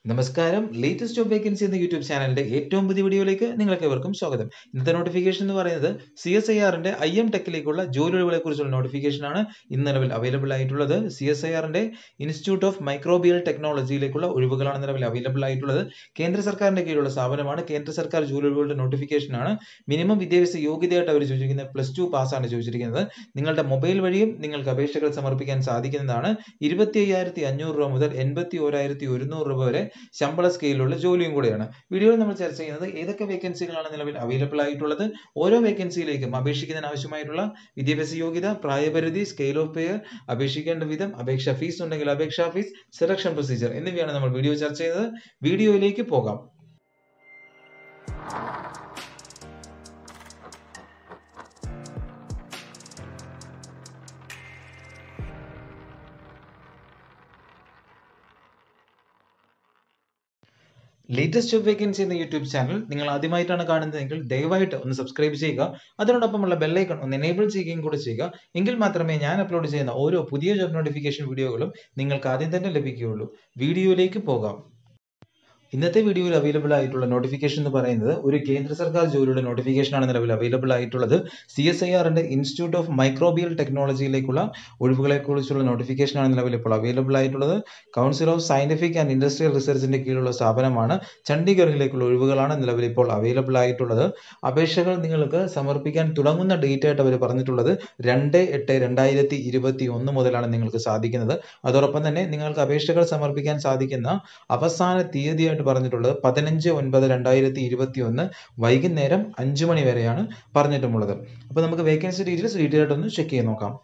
നമസ്കാരം latest job vacancy എന്ന YouTube ചാനലിന്റെ ഏറ്റവും പുതിയ വീഡിയോയിലേക്ക് നിങ്ങൾക്ക് ഏവർക്കും സ്വാഗതം ഇന്നത്തെ നോട്ടിഫിക്കേഷൻ എന്ന് പറയുന്നത് സി എസ് ഐ ആറിന്റെ ഐ എം ടെക്കിലേക്കുള്ള ജോലി ഒഴിവുകളെ കുറിച്ചുള്ള നോട്ടിഫിക്കേഷൻ ആണ് ഇന്ന് നിലവിൽ അവൈലബിൾ ആയിട്ടുള്ളത് സി എസ് ഐ ആറിന്റെ ഇൻസ്റ്റിറ്റ്യൂട്ട് ഓഫ് മൈക്രോബിയൽ ടെക്നോളജിയിലേക്കുള്ള ഒഴിവുകളാണ് നിലവിൽ അവൈലബിൾ ആയിട്ടുള്ളത് കേന്ദ്ര സർക്കാരിന്റെ കീഴിലുള്ള സ്ഥാപനമാണ് കേന്ദ്ര സർക്കാർ ജോലി ഒഴിവുകളുടെ നോട്ടിഫിക്കേഷൻ ആണ് മിനിമം വിദ്യാഭ്യാസ യോഗ്യതയായിട്ട് അവർ ചോദിച്ചിരിക്കുന്നത് പ്ലസ് ടു പാസ്സാണ് ചോദിച്ചിരിക്കുന്നത് നിങ്ങളുടെ മൊബൈൽ വഴിയും നിങ്ങൾക്ക് അപേക്ഷകൾ സമർപ്പിക്കാൻ സാധിക്കുന്നതാണ് ഇരുപത്തി അയ്യായിരത്തി അഞ്ഞൂറ് രൂപ മുതൽ എൺപത്തി ഓരായിരത്തി ഒരുന്നൂറ് രൂപ വരെ ശമ്പള സ്കെയിലുള്ള ജോലിയും കൂടെയാണ് വീഡിയോയിൽ നമ്മൾ ചർച്ച ചെയ്യുന്നത് ഏതൊക്കെ വേക്കൻസികളാണ് നിലവിൽ അവൈലബിൾ ആയിട്ടുള്ളത് ഓരോ വേക്കൻസിയിലേക്കും അപേക്ഷിക്കുന്നതിന് ആവശ്യമായിട്ടുള്ള വിദ്യാഭ്യാസ യോഗ്യത പ്രായപരിധി സ്കെയിൽ ഓഫ് പെയർ അപേക്ഷിക്കേണ്ട വിധം അപേക്ഷാ ഫീസ് ഉണ്ടെങ്കിൽ അപേക്ഷാ ഫീസ് സെലക്ഷൻ പ്രൊസീജിയർ എന്നിവയാണ് നമ്മൾ വീഡിയോ ചർച്ച ചെയ്തത് വീഡിയോയിലേക്ക് പോകാം ലേറ്റസ്റ്റ് ജോബ് വേക്കൻസി എന്ന യൂട്യൂബ് ചാനൽ നിങ്ങൾ ആദ്യമായിട്ടാണ് കാണുന്നതെങ്കിൽ ദയവായിട്ട് ഒന്ന് സബ്സ്ക്രൈബ് ചെയ്യുക അതിനോടൊപ്പമുള്ള ബെല്ലൈക്കൺ ഒന്ന് എനേബിൾ ചെയ്യുകയും കൂടെ ചെയ്യുക എങ്കിൽ മാത്രമേ ഞാൻ അപ്ലോഡ് ചെയ്യുന്ന ഓരോ പുതിയ ജോബ് നോട്ടിഫിക്കേഷൻ വീഡിയോകളും നിങ്ങൾക്ക് ആദ്യം തന്നെ ലഭിക്കുകയുള്ളൂ വീഡിയോയിലേക്ക് പോകാം ഇന്നത്തെ വീഡിയോയിൽ അവൈലബിൾ ആയിട്ടുള്ള നോട്ടിഫിക്കേഷൻ എന്ന് പറയുന്നത് ഒരു കേന്ദ്ര സർക്കാർ ജോലിയുടെ നോട്ടിഫിക്കേഷൻ ആണ് നിലവിൽ അവൈലബിൾ ആയിട്ടുള്ളത് സി എസ് ഐ ആറിന്റെ ഇൻസ്റ്റിറ്റ്യൂട്ട് ഓഫ് മൈക്രോബിയൽ ടെക്നോളജിയിലേക്കുള്ള ഒഴിവുകളെ കുറിച്ചുള്ള നോട്ടിഫിക്കേഷൻ ആണ് നിലവിൽ ഇപ്പോൾ അവൈലബിൾ ആയിട്ടുള്ളത് council of scientific and industrial റിസർച്ചിന്റെ കീഴിലുള്ള സ്ഥാപനമാണ് ചണ്ഡീഗഡിലേക്കുള്ള ഒഴിവുകളാണ് നിലവിൽ ഇപ്പോൾ അവൈലബിൾ ആയിട്ടുള്ളത് അപേക്ഷകൾ നിങ്ങൾക്ക് സമർപ്പിക്കാൻ തുടങ്ങുന്ന ഡേറ്റ് ആയിട്ട് അവർ പറഞ്ഞിട്ടുള്ളത് രണ്ട് എട്ട് രണ്ടായിരത്തി ഇരുപത്തി ഒന്ന് മുതലാണ് നിങ്ങൾക്ക് സാധിക്കുന്നത് അതോടൊപ്പം തന്നെ നിങ്ങൾക്ക് അപേക്ഷകൾ സമർപ്പിക്കാൻ സാധിക്കുന്ന അവസാന തീയതിയായിട്ട് ആയിട്ട് പറഞ്ഞിട്ടുള്ളത് പതിനഞ്ച് ഒൻപത് രണ്ടായിരത്തി ഇരുപത്തി ഒന്ന് വൈകുന്നേരം അഞ്ചു മണി വരെയാണ് പറഞ്ഞിട്ടുമുള്ളത് അപ്പോൾ നമുക്ക് വേക്കൻസി ഡീറ്റെയിൽസ് ഡീറ്റെയിൽ ആയിട്ട് ഒന്ന് ചെക്ക് ചെയ്ത് നോക്കാം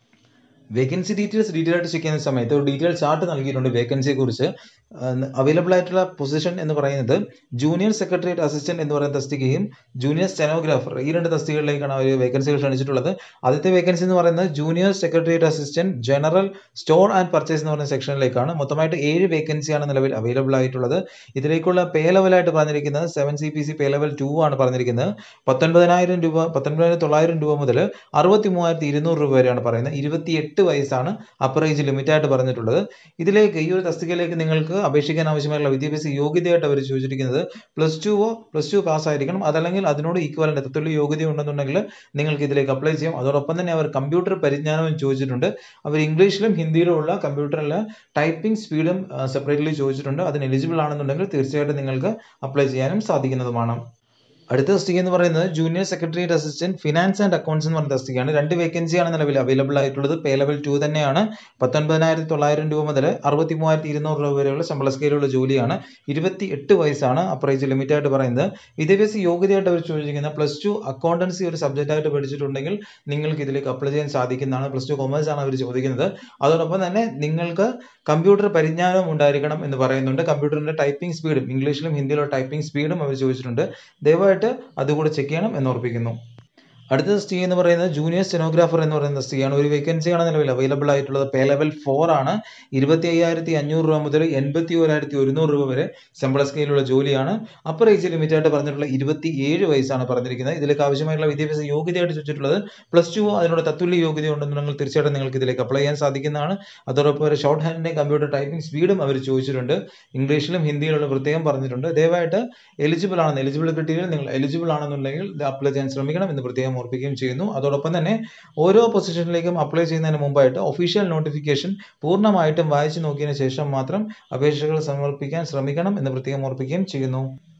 വേക്കൻസി ഡീറ്റെയിൽസ് ഡീറ്റെയിൽ ആയിട്ട് ചെക്ക് ചെയ്യുന്ന സമയത്ത് ഒരു ഡീറ്റെയിൽ ചാർട്ട് നൽകിയിട്ടുണ്ട് വേക്കൻസിയെ കുറിച്ച് അവൈലബിൾ ആയിട്ടുള്ള പൊസിഷൻ എന്ന് പറയുന്നത് ജൂനിയർ സെക്രട്ടേറിയറ്റ് അസിസ്റ്റന്റ് എന്ന് പറയുന്ന തസ്തികയും ജൂനിയർ സ്റ്റെനോഗ്രാഫർ ഈ രണ്ട് തസ്തികകളിലേക്കാണ് അവർ വേക്കൻസികൾ ക്ഷണിച്ചിട്ടുള്ളത് ആദ്യത്തെ വേക്കൻസി എന്ന് പറയുന്നത് junior secretariat assistant general store and purchase എന്ന് പറയുന്ന സെക്ഷനിലേക്കാണ് മൊത്തമായിട്ട് ഏഴ് വേക്കൻസിയാണ് നിലവിൽ അവൈലബിൾ ആയിട്ടുള്ളത് ഇതിലേക്കുള്ള പേ ലെവലായിട്ട് പറഞ്ഞിരിക്കുന്നത് seven C P C pay level two ആണ് പറഞ്ഞിരിക്കുന്നത് പത്തൊൻപതിനായിരം രൂപ പത്തൊൻപതിനായിരത്തി തൊള്ളായിരം രൂപ മുതൽ അറുപത്തി മൂവായിരത്തി ഇരുന്നൂറ് രൂപ വരെയാണ് പറയുന്നത് ഇരുപത്തി എട്ട് വയസ്സാണ് അപ്പർ ഏജ് ലിമിറ്റ് ആയിട്ട് പറഞ്ഞിട്ടുള്ളത് ഇതിലേക്ക് ഈ ഒരു തസ്തികയിലേക്ക് നിങ്ങൾക്ക് അപേക്ഷിക്കാൻ ആവശ്യമായുള്ള വിദ്യാഭ്യാസ യോഗ്യതയായിട്ട് അവർ ചോദിച്ചിരിക്കുന്നത് പ്ലസ് ടുവോ പ്ലസ് ടു പാസ് ആയിരിക്കണം അതല്ലെങ്കിൽ അതിനോട് ഈക്വലന്റ് എത്രത്തുള്ള യോഗ്യത ഉണ്ടെന്നുണ്ടെങ്കിൽ നിങ്ങൾക്ക് ഇതിലേക്ക് അപ്ലൈ ചെയ്യാം അതോടൊപ്പം തന്നെ അവർ കമ്പ്യൂട്ടർ പരിജ്ഞാനവും ചോദിച്ചിട്ടുണ്ട് അവർ ഇംഗ്ലീഷിലും ഹിന്ദിയിലും ഉള്ള കമ്പ്യൂട്ടറിലെ ടൈപ്പിംഗ് സ്പീഡും സെപ്പറേറ്റ്ലി ചോദിച്ചിട്ടുണ്ട് അതിന് എലിജിബിൾ ആണെന്നുണ്ടെങ്കിൽ തീർച്ചയായിട്ടും നിങ്ങൾക്ക് അപ്ലൈ ചെയ്യാനും സാധിക്കുന്നതുമാണ് അടുത്ത തസ്തിക എന്ന് പറയുന്നത് junior secretariat assistant finance and accounts എന്ന് പറഞ്ഞ തസ്തികയാണ് രണ്ട് വേക്കൻസിയാണ് നിലവിൽ അവൈലബിൾ ആയിട്ടുള്ളത് പേ ലെവൽ ടു തന്നെയാണ് പത്തൊൻപതിനായിരത്തി തൊള്ളായിരം രൂപ മുതൽ അറുപത്തി മൂവായിരത്തി ഇരുന്നൂറ് രൂപ വരെയുള്ള ശമ്പള സ്കെയിലുള്ള ജോലിയാണ് ഇരുപത്തി എട്ട് വയസ്സാണ് അപ്രൈസ് ലിമിറ്റ് ആയിട്ട് പറയുന്നത് വിദ്യാഭ്യാസ യോഗ്യതയായിട്ട് അവർ ചോദിക്കുന്ന പ്ലസ് ടു അക്കൗണ്ടൻസി ഒരു സബ്ജക്റ്റ് ആയിട്ട് പഠിച്ചിട്ടുണ്ടെങ്കിൽ നിങ്ങൾക്ക് ഇതിലേക്ക് അപ്ലൈ ചെയ്യാൻ സാധിക്കുന്നതാണ് പ്ലസ് ടു കൊമേഴ്സ് ആണ് അവർ ചോദിക്കുന്നത് അതോടൊപ്പം തന്നെ നിങ്ങൾക്ക് കമ്പ്യൂട്ടർ പരിജ്ഞാനവും ഉണ്ടായിരിക്കണം എന്ന് പറയുന്നുണ്ട് കമ്പ്യൂട്ടറിന്റെ ടൈപ്പിംഗ് സ്പീഡും ഇംഗ്ലീഷിലും ഹിന്ദിയിലും ടൈപ്പിംഗ് സ്പീഡും അവർ ചോദിച്ചിട്ടുണ്ട് ദയവായിട്ട് അതുകൂടെ ചെക്ക് ചെയ്യണം എന്ന് ഓർപ്പിക്കുന്നു അടുത്ത തസ്തിക എന്ന് പറയുന്നത് ജൂനിയർ സ്റ്റെനോഗ്രാഫർ എന്ന് പറയുന്ന തസ്തികയാണ് ഒരു വേക്കൻസിയാണ് നിലവിൽ അവൈലബിൾ ആയിട്ടുള്ളത് പേ ലെവൽ ഫോർ ആണ് ഇരുപത്തി അയ്യായിരത്തി അഞ്ഞൂറ് രൂപ മുതൽ എൺപത്തി ഒരായിരത്തി ഒരുന്നൂറ് രൂപ വരെ ശമ്പള സ്കെയിലുള്ള ജോലിയാണ് അപ്പർ ഏജ് ലിമിറ്റ് ആയിട്ട് പറഞ്ഞിട്ടുള്ള ഇരുപത്തി ഏഴ് വയസ്സാണ് പറഞ്ഞിരിക്കുന്നത് ഇതിലേക്ക് ആവശ്യമായിട്ടുള്ള വിദ്യാഭ്യാസ യോഗ്യതയായിട്ട് ചോദിച്ചിട്ടുള്ളത് പ്ലസ് ടു അതിനോട് തത്തുല്യ യോഗ്യത ഉണ്ടെന്നുണ്ടെങ്കിൽ തീർച്ചയായിട്ടും നിങ്ങൾക്ക് ഇതിലേക്ക് അപ്ലൈ ചെയ്യാൻ സാധിക്കുന്നതാണ് അതോടൊപ്പം ഒരു ഷോർട്ട് ഹാൻഡിന്റെ കമ്പ്യൂട്ടർ ടൈപ്പിംഗ് സ്പീഡും അവർ ചോദിച്ചിട്ടുണ്ട് ഇംഗ്ലീഷിലും ഹിന്ദിയിലുള്ള പ്രത്യേകം പറഞ്ഞിട്ടുണ്ട് ദയവായിട്ട് എലിജിബിൾ ആണെന്ന് എലിജിബിൾ കിട്ടിയാൽ നിങ്ങൾ എലിജിബിൾ ആണെന്നുണ്ടെങ്കിൽ ഇത് അപ്ലൈ ചെയ്യാൻ ശ്രമിക്കണം എന്ന് പ്രത്യേകം ഓർപ്പിക്കുകയും ചെയ്യുന്നു അതോടൊപ്പം തന്നെ ഓരോ പൊസിഷനിലേക്കും അപ്ലൈ ചെയ്യുന്നതിന് മുമ്പായിട്ട് ഒഫീഷ്യൽ നോട്ടിഫിക്കേഷൻ പൂർണ്ണമായിട്ടും വായിച്ചു നോക്കിയതിനു ശേഷം മാത്രം അപേക്ഷകൾ സമർപ്പിക്കാൻ ശ്രമിക്കണം എന്ന് പ്രത്യേകം ഓർപ്പിക്കുകയും ചെയ്യുന്നു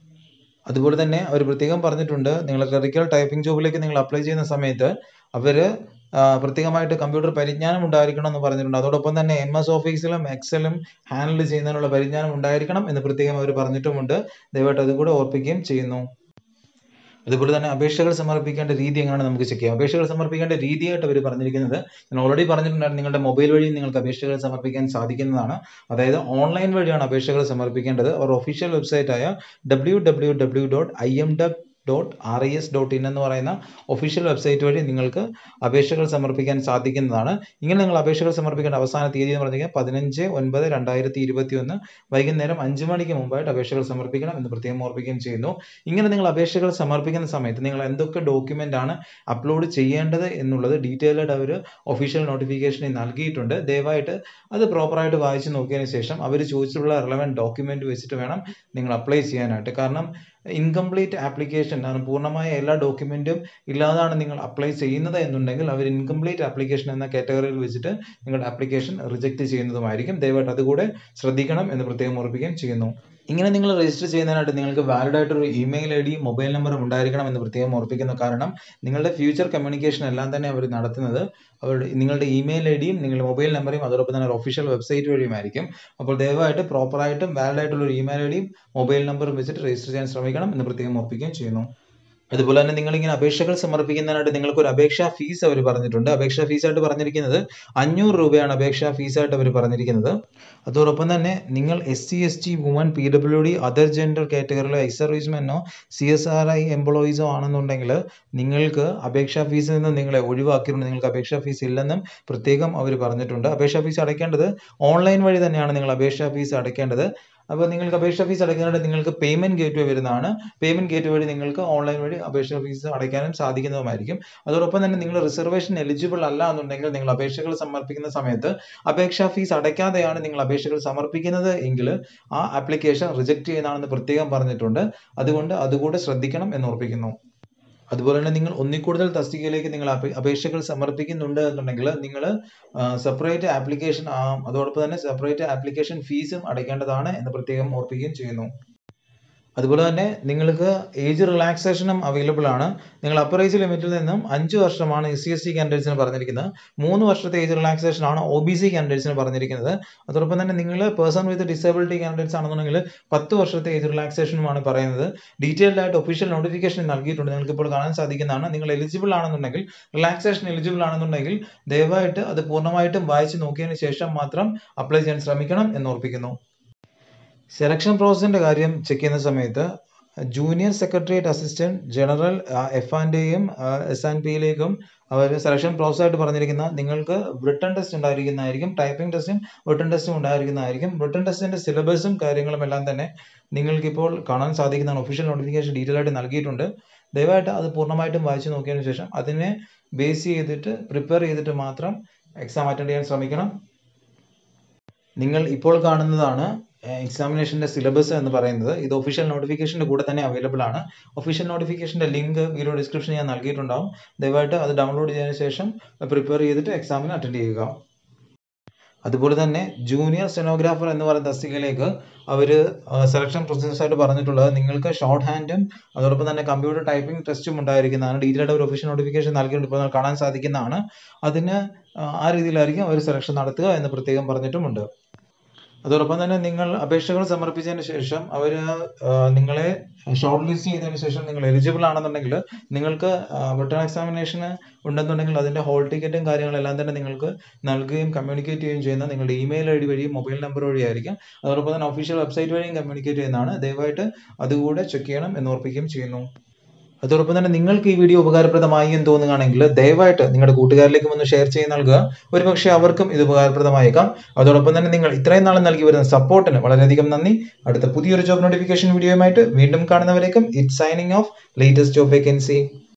അതുപോലെ തന്നെ അവർ പ്രത്യേകം പറഞ്ഞിട്ടുണ്ട് നിങ്ങൾ ക്ലറിക്കൽ ടൈപ്പിംഗ് ജോബിലേക്ക് നിങ്ങൾ അപ്ലൈ ചെയ്യുന്ന സമയത്ത് അവർ പ്രത്യേകമായിട്ട് കമ്പ്യൂട്ടർ പരിജ്ഞാനം ഉണ്ടായിരിക്കണം എന്ന് പറഞ്ഞിട്ടുണ്ട് അതോടൊപ്പം തന്നെ എം എസ് ഓഫീസിലും എക്സലും ഹാൻഡിൽ ചെയ്യുന്നതിനുള്ള പരിജ്ഞാനം ഉണ്ടായിരിക്കണം എന്ന് പ്രത്യേകം അവർ പറഞ്ഞിട്ടുമുണ്ട് ദയവായിട്ട് അതുകൂടെ ഓർപ്പിക്കുകയും ചെയ്യുന്നു അതുപോലെ തന്നെ അപേക്ഷകൾ സമർപ്പിക്കേണ്ട രീതി എങ്ങനെയാണ് നമുക്ക് ചെക്ക് ചെയ്യാം അപേക്ഷകൾ സമർപ്പിക്കേണ്ട രീതിയായിട്ട് അവർ പറഞ്ഞിരിക്കുന്നത് ഞാൻ ഓൾറെഡി പറഞ്ഞിട്ടുണ്ടായിരുന്നു നിങ്ങളുടെ മൊബൈൽ വഴി നിങ്ങൾക്ക് അപേക്ഷകൾ സമർപ്പിക്കാൻ സാധിക്കുന്നതാണ് അതായത് ഓൺലൈൻ വഴിയാണ് അപേക്ഷകൾ സമർപ്പിക്കേണ്ടത് അവർ ഒഫീഷ്യൽ വെബ്സൈറ്റ് ആയ W W W dot I M ഡബ് dot R I S dot in എന്ന് പറയുന്ന ഒഫീഷ്യൽ വെബ്സൈറ്റ് വഴി നിങ്ങൾക്ക് അപേക്ഷകൾ സമർപ്പിക്കാൻ സാധിക്കുന്നതാണ് ഇങ്ങനെ നിങ്ങൾ അപേക്ഷകൾ സമർപ്പിക്കേണ്ട അവസാന തീയതി എന്ന് പറഞ്ഞാൽ പതിനഞ്ച് ഒൻപത് രണ്ടായിരത്തി ഇരുപത്തി ഒന്ന് വൈകുന്നേരം അഞ്ച് മണിക്ക് മുമ്പായിട്ട് അപേക്ഷകൾ സമർപ്പിക്കണം എന്ന് പ്രത്യേകം ഓർപ്പിക്കുകയും ചെയ്യുന്നു ഇങ്ങനെ നിങ്ങൾ അപേക്ഷകൾ സമർപ്പിക്കുന്ന സമയത്ത് നിങ്ങൾ എന്തൊക്കെ ഡോക്യുമെന്റ് ആണ് അപ്ലോഡ് ചെയ്യേണ്ടത് എന്നുള്ളത് ഡീറ്റെയിൽഡ് ആയിട്ട് അവർ ഒഫീഷ്യൽ നോട്ടിഫിക്കേഷനിൽ നൽകിയിട്ടുണ്ട് ദയവായിട്ട് അത് പ്രോപ്പറായിട്ട് വായിച്ച് നോക്കിയതിന് ശേഷം അവർ ചോദിച്ചിട്ടുള്ള റിലവൻറ്റ് ഡോക്യുമെന്റ് വെച്ചിട്ട് വേണം നിങ്ങൾ അപ്ലൈ ചെയ്യാനായിട്ട് കാരണം ഇൻകംപ്ലീറ്റ് ആപ്ലിക്കേഷൻ പൂർണ്ണമായ എല്ലാ ഡോക്യുമെന്റും ഇല്ലാതാണ് നിങ്ങൾ അപ്ലൈ ചെയ്യുന്നത് എന്നുണ്ടെങ്കിൽ അവർ ഇൻകംപ്ലീറ്റ് ആപ്ലിക്കേഷൻ എന്ന കാറ്റഗറിയിൽ വെച്ചിട്ട് നിങ്ങളുടെ ആപ്ലിക്കേഷൻ റിജക്ട് ചെയ്യുന്നതുമായിരിക്കും ദയവായിട്ട് അതുകൂടെ ശ്രദ്ധിക്കണം എന്ന് പ്രത്യേകം ഓർപ്പിക്കുകയും ചെയ്യുന്നു ഇങ്ങനെ നിങ്ങൾ രജിസ്റ്റർ ചെയ്യുന്നതിനായിട്ട് നിങ്ങൾക്ക് വാലിഡ് ആയിട്ടൊരു ഇമെയിൽ ഐ ഡിയും മൊബൈൽ നമ്പറും ഉണ്ടായിരിക്കണം എന്ന് പ്രത്യേകം ഓർപ്പിക്കുന്നു കാരണം നിങ്ങളുടെ ഫ്യൂച്ചർ കമ്മ്യൂണിക്കേഷൻ എല്ലാം തന്നെ അവർ നടത്തുന്നത് അവരുടെ നിങ്ങളുടെ ഇമെയിൽ ഐ ഡിയും നിങ്ങളുടെ മൊബൈൽ നമ്പറും അതോടൊപ്പം തന്നെ ഒരു ഒഫീഷ്യൽ വെബ്സൈറ്റ് വഴിയുമായിരിക്കും അപ്പോൾ ദയവായിട്ട് പ്രോപ്പറായിട്ടും വാലിഡ് ആയിട്ടുള്ള ഒരു ഇമെയിൽ ഐ ഡിയും മൊബൈൽ നമ്പറും വെച്ചിട്ട് രജിസ്റ്റർ ചെയ്യാൻ ശ്രമിക്കണം എന്ന് പ്രത്യേകം ഓർപ്പിക്കുകയും ചെയ്യുന്നു അതുപോലെ തന്നെ നിങ്ങൾ ഇങ്ങനെ അപേക്ഷകൾ സമർപ്പിക്കുന്നതിനായിട്ട് നിങ്ങൾക്ക് ഒരു അപേക്ഷാ ഫീസ് അവർ പറഞ്ഞിട്ടുണ്ട് അപേക്ഷാ ഫീസ് ആയിട്ട് പറഞ്ഞിരിക്കുന്നത് അഞ്ഞൂറ് രൂപയാണ് അപേക്ഷാ ഫീസ് ആയിട്ട് അവർ പറഞ്ഞിരിക്കുന്നത് അതോടൊപ്പം തന്നെ നിങ്ങൾ S C S T woman P W D other gender കാറ്റഗറിയിലെ എക്സ് സർവീസ്മെന്നോ സി എസ് ആർ ഐ എംപ്ലോയീസോ ആണെന്നുണ്ടെങ്കിൽ നിങ്ങൾക്ക് അപേക്ഷാ ഫീസിൽ നിന്ന് നിങ്ങളെ ഒഴിവാക്കിയിട്ടുണ്ട് നിങ്ങൾക്ക് അപേക്ഷാ ഫീസ് ഇല്ലെന്നും പ്രത്യേകം അവർ പറഞ്ഞിട്ടുണ്ട് അപേക്ഷാ ഫീസ് അടയ്ക്കേണ്ടത് ഓൺലൈൻ വഴി തന്നെയാണ് നിങ്ങൾ അപേക്ഷാ ഫീസ് അടയ്ക്കേണ്ടത് അപ്പോൾ നിങ്ങൾക്ക് അപേക്ഷാ ഫീസ് അടയ്ക്കാനായിട്ട് നിങ്ങൾക്ക് പേയ്മെന്റ് ഗേറ്റ് വേ വരുന്നതാണ് പേയ്മെന്റ് ഗേറ്റ് വഴി നിങ്ങൾക്ക് ഓൺലൈൻ വഴി അപേക്ഷാ ഫീസ് അടയ്ക്കാനും സാധിക്കുന്നതുമായിരിക്കും അതോടൊപ്പം തന്നെ നിങ്ങൾ റിസർവേഷൻ എലിജിബിൾ അല്ല എന്നുണ്ടെങ്കിൽ നിങ്ങൾ അപേക്ഷകൾ സമർപ്പിക്കുന്ന സമയത്ത് അപേക്ഷാ ഫീസ് അടയ്ക്കാതെയാണ് നിങ്ങൾ അപേക്ഷകൾ സമർപ്പിക്കുന്നത് എങ്കിൽ ആ ആപ്ലിക്കേഷൻ റിജക്ട് ചെയ്യുന്നതാണെന്ന് പ്രത്യേകം പറഞ്ഞിട്ടുണ്ട് അതുകൊണ്ട് അതുകൂടെ ശ്രദ്ധിക്കണം എന്ന് ഓർപ്പിക്കുന്നു അതുപോലെ തന്നെ നിങ്ങൾ ഒന്നിൽ കൂടുതൽ തസ്തികയിലേക്ക് നിങ്ങൾ അപേക്ഷകൾ സമർപ്പിക്കുന്നുണ്ട് എന്നുണ്ടെങ്കിൽ നിങ്ങൾ സെപ്പറേറ്റ് ആപ്ലിക്കേഷൻ അതോടൊപ്പം തന്നെ സെപ്പറേറ്റ് ആപ്ലിക്കേഷൻ ഫീസും അടയ്ക്കേണ്ടതാണ് എന്ന് പ്രത്യേകം ഓർപ്പിക്കുകയും ചെയ്യുന്നു അതുപോലെ തന്നെ നിങ്ങൾക്ക് ഏജ് റിലാക്സേഷനും അവൈലബിൾ ആണ് നിങ്ങൾ അപ്പർ ഏജ് ലിമിറ്റിൽ നിന്നും അഞ്ച് വർഷമാണ് എസ് സി എസ് ടി കാൻഡിഡേറ്റ്സിന് പറഞ്ഞിരിക്കുന്നത് മൂന്ന് വർഷത്തെ ഏജ് റിലാക്സേഷൻ ആണ് ഒ ബി സി കാൻഡിഡേറ്റ്സിന് പറഞ്ഞിരിക്കുന്നത് അതോടൊപ്പം തന്നെ നിങ്ങൾ പേഴ്സൺ വിത്ത് ഡിസബിലിറ്റി കാൻഡിഡേറ്റ്സ് ആണെന്നുണ്ടെങ്കിൽ പത്ത് വർഷത്തെ ഏജ് റിലാക്സേഷനുമാണ് പറയുന്നത് ഡീറ്റെയിൽഡ് ആയിട്ട് ഒഫീഷ്യൽ നോട്ടിഫിക്കേഷൻ നൽകിയിട്ടുണ്ട് നിങ്ങൾക്ക് ഇപ്പോൾ കാണാൻ സാധിക്കുന്നതാണ് നിങ്ങൾ എലിജിബിൾ ആണെന്നുണ്ടെങ്കിൽ റിലാക്സേഷൻ എലിജിബിൾ ആണെന്നുണ്ടെങ്കിൽ ദയവായിട്ട് അത് പൂർണ്ണമായിട്ടും വായിച്ച് നോക്കിയതിന് ശേഷം മാത്രം അപ്ലൈ ചെയ്യാൻ ശ്രമിക്കണം എന്ന് ഓർപ്പിക്കുന്നു സെലക്ഷൻ പ്രോസസ്സിന്റെ കാര്യം ചെക്ക് ചെയ്യുന്ന സമയത്ത് junior secretariat assistant general F ആൻഡെയും എസ് ആൻഡ് പിയിലേക്കും അവർ സെലക്ഷൻ പ്രോസസ് ആയിട്ട് പറഞ്ഞിരിക്കുന്ന നിങ്ങൾക്ക് റിട്ടേൺ ടെസ്റ്റ് ഉണ്ടായിരിക്കുന്നതായിരിക്കും ടൈപ്പിംഗ് ടെസ്റ്റും റിട്ടേൺ ടെസ്റ്റും ഉണ്ടായിരിക്കുന്നതായിരിക്കും റിട്ടേൺ ടെസ്റ്റിന്റെ സിലബസും കാര്യങ്ങളും എല്ലാം തന്നെ നിങ്ങൾക്കിപ്പോൾ കാണാൻ സാധിക്കുന്നതാണ് ഒഫീഷ്യൽ നോട്ടിഫിക്കേഷൻ ഡീറ്റെയിൽ ആയിട്ട് നൽകിയിട്ടുണ്ട് ദയവായിട്ട് അത് പൂർണ്ണമായിട്ടും വായിച്ചു നോക്കിയതിനു ശേഷം അതിനെ ബേസ് ചെയ്തിട്ട് പ്രിപ്പയർ ചെയ്തിട്ട് മാത്രം എക്സാം അറ്റൻഡ് ചെയ്യാൻ ശ്രമിക്കണം നിങ്ങൾ ഇപ്പോൾ കാണുന്നതാണ് എക്സാമിനേഷന്റെ സിലബസ് എന്ന് പറയുന്നത് ഇത് ഒഫീഷ്യൽ നോട്ടിഫിക്കേഷന്റെ കൂടെ തന്നെ അവൈലബിൾ ആണ് ഒഫീഷ്യൽ നോട്ടിഫിക്കേഷന്റെ ലിങ്ക് വീഡിയോ ഡിസ്ക്രിപ്ഷനിൽ ഞാൻ നൽകിയിട്ടുണ്ടാവും ദയവായിട്ട് അത് ഡൗൺലോഡ് ചെയ്തതിനു ശേഷം പ്രിപ്പയർ ചെയ്തിട്ട് എക്സാമിന് അറ്റൻഡ് ചെയ്യുക അതുപോലെ തന്നെ ജൂനിയർ സ്റ്റെനോഗ്രാഫർ എന്ന് പറയുന്ന തസ്തികയിലേക്ക് അവർ സെലക്ഷൻ പ്രോസസ് ആയിട്ട് പറഞ്ഞിട്ടുള്ളത് നിങ്ങൾക്ക് ഷോർട്ട് ഹാൻഡും അതോടൊപ്പം തന്നെ കമ്പ്യൂട്ടർ ടൈപ്പിംഗ് ടെസ്റ്റും ഉണ്ടായിരിക്കുന്നതാണ് ഡീറ്റെയിൽഡ് ഒരു ഒഫീഷ്യൽ നോട്ടിഫിക്കേഷൻ നൽകിയിട്ട് ഇപ്പോൾ കാണാൻ സാധിക്കുന്നതാണ് അതിന് ആ രീതിയിലായിരിക്കും അവർ സെലക്ഷൻ നടത്തുക എന്ന് പ്രത്യേകം പറഞ്ഞിട്ടുമുണ്ട് അതോടൊപ്പം തന്നെ നിങ്ങൾ അപേക്ഷകൾ സമർപ്പിച്ചതിന് ശേഷം അവർ നിങ്ങളെ ഷോർട്ട് ലിസ്റ്റ് ചെയ്തതിന് ശേഷം നിങ്ങൾ എലിജിബിൾ ആണെന്നുണ്ടെങ്കിൽ നിങ്ങൾക്ക് റിട്ടേൺ എക്സാമിനേഷന് ഉണ്ടെന്നുണ്ടെങ്കിൽ അതിന്റെ ഹോൾ ടിക്കറ്റും കാര്യങ്ങളെല്ലാം തന്നെ നിങ്ങൾക്ക് നൽകുകയും കമ്മ്യൂണിക്കേറ്റ് ചെയ്യുകയും ചെയ്യുന്ന നിങ്ങളുടെ ഇമെയിൽ ഐ ഡി വഴിയും മൊബൈൽ നമ്പർ വഴിയായിരിക്കും അതോടൊപ്പം തന്നെ ഒഫീഷ്യൽ വെബ്സൈറ്റ് വഴിയും കമ്മ്യൂണിക്കേറ്റ് ചെയ്യുന്നതാണ് ദയവായിട്ട് അതുകൂടെ ചെക്ക് ചെയ്യണം എന്ന് ഓർപ്പിക്കുകയും ചെയ്യുന്നു അതോടൊപ്പം തന്നെ നിങ്ങൾക്ക് ഈ വീഡിയോ ഉപകാരപ്രദമായി എന്ന് തോന്നുകയാണെങ്കിൽ ദയവായിട്ട് നിങ്ങളുടെ കൂട്ടുകാരിലേക്കും ഒന്ന് ഷെയർ ചെയ്ത് നൽകുക ഒരുപക്ഷെ അവർക്കും ഇത് ഉപകാരപ്രദമായേക്കാം അതോടൊപ്പം തന്നെ നിങ്ങൾ ഇത്രയും നാളും നൽകി വരുന്ന സപ്പോർട്ടിന് വളരെയധികം നന്ദി അടുത്ത പുതിയൊരു ജോബ് നോട്ടിഫിക്കേഷൻ വീഡിയോയുമായിട്ട് വീണ്ടും കാണുന്നവരേക്കും it signing off latest job vacancy